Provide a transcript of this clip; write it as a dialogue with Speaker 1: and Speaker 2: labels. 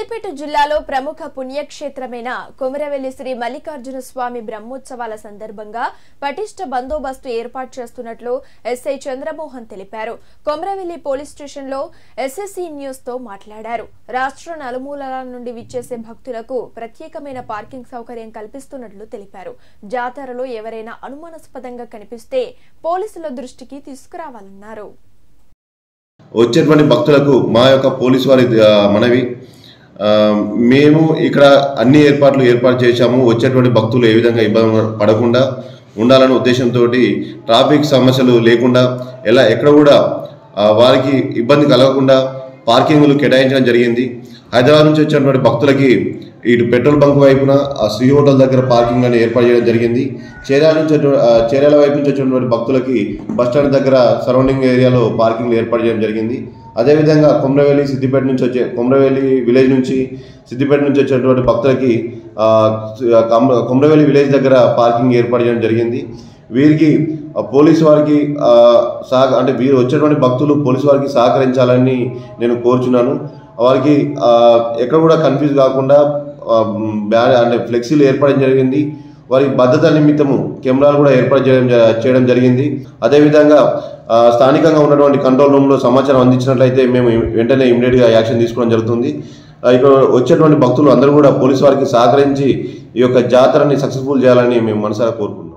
Speaker 1: సిద్దిపేట జిల్లాలో ప్రముఖ పుణ్యక్షేత్రమైన కొమరవెల్లి శ్రీ మల్లికార్జున స్వామి బ్రహ్మోత్సవాల సందర్భంగా పటిష్ట బందోబస్తు ఏర్పాటు చేస్తున్నట్లు ఎస్ఐ చంద్రమోహన్ తెలిపారు కొమరవెల్లి పోలీస్ స్టేషన్లో ఎస్ఎస్సీ న్యూస్ తో మాట్లాడారు రాష్ట్ర నలుమూలల నుండి విచ్చేసే భక్తులకు ప్రత్యేకమైన పార్కింగ్ సౌకర్యం కల్పిస్తున్నట్లు తెలిపారు జాతరలో ఎవరైనా అనుమానాస్పదంగా కనిపిస్తే పోలీసుల దృష్టికి తీసుకురావాలన్నారు
Speaker 2: వచ్చేటువంటి భక్తులకు మా యొక్క పోలీసు వారి ఆ, మనవి ఆ, మేము ఇక్కడ అన్ని ఏర్పాట్లు ఏర్పాటు చేశాము వచ్చేటువంటి భక్తులు ఏ విధంగా ఇబ్బంది పడకుండా ఉండాలనే ఉద్దేశంతో ట్రాఫిక్ సమస్యలు లేకుండా ఎలా ఎక్కడ కూడా ఆ, వారికి ఇబ్బంది కలగకుండా పార్కింగ్లు కేటాయించడం జరిగింది హైదరాబాద్ నుంచి వచ్చినటువంటి భక్తులకి ఇటు పెట్రోల్ బంక్ వైపున ఆ శ్రీ హోటల్ దగ్గర పార్కింగ్ అని ఏర్పాటు చేయడం జరిగింది చేరాల నుంచి వచ్చి- ఆ, చేరాల వైపు నుంచి వచ్చినటువంటి భక్తులకి బస్ స్టాండ్ దగ్గర సరౌండింగ్ ఏరియాలో పార్కింగ్లు ఏర్పాటు చేయడం జరిగింది అదేవిధంగా కొమరవెల్లి సిద్దిపేట నుంచి వచ్చే కొమరవెల్లి విలేజ్ నుంచి సిద్దిపేట నుంచి వచ్చేటువంటి భక్తులకి ఆ, కమ- కొమరవెల్లి విలేజ్ దగ్గర పార్కింగ్ ఏర్పాటు చేయడం జరిగింది వీరికి ఆ, పోలీసు వారికి ఆ, సహ అంటే వీరు వచ్చేటువంటి భక్తులు పోలీసు వారికి సహకరించాలని నేను కోరుచున్నాను వారికి ఆ, ఎక్కడ కూడా కన్ఫ్యూజ్ కాకుండా ఆ, బ్యా అంటే ఫ్లెక్సీలు ఏర్పడడం జరిగింది వారి భద్రత నిమిత్తము కెమెరాలు కూడా ఏర్పాటు చేయడం జ- చేయడం జరిగింది అదేవిధంగా ఆ, స్థానికంగా ఉన్నటువంటి కంట్రోల్ రూమ్లో సమాచారం అందించినట్లయితే మేము వెంటనే ఇమీడియట్గా యాక్షన్ తీసుకోవడం జరుగుతుంది ఆ, ఇక్కడ వచ్చేటువంటి భక్తులు అందరూ కూడా పోలీసు వారికి సహకరించి ఈ యొక్క జాతరని సక్సెస్ఫుల్ చేయాలని మేము మనసారా కోరుకుంటున్నాం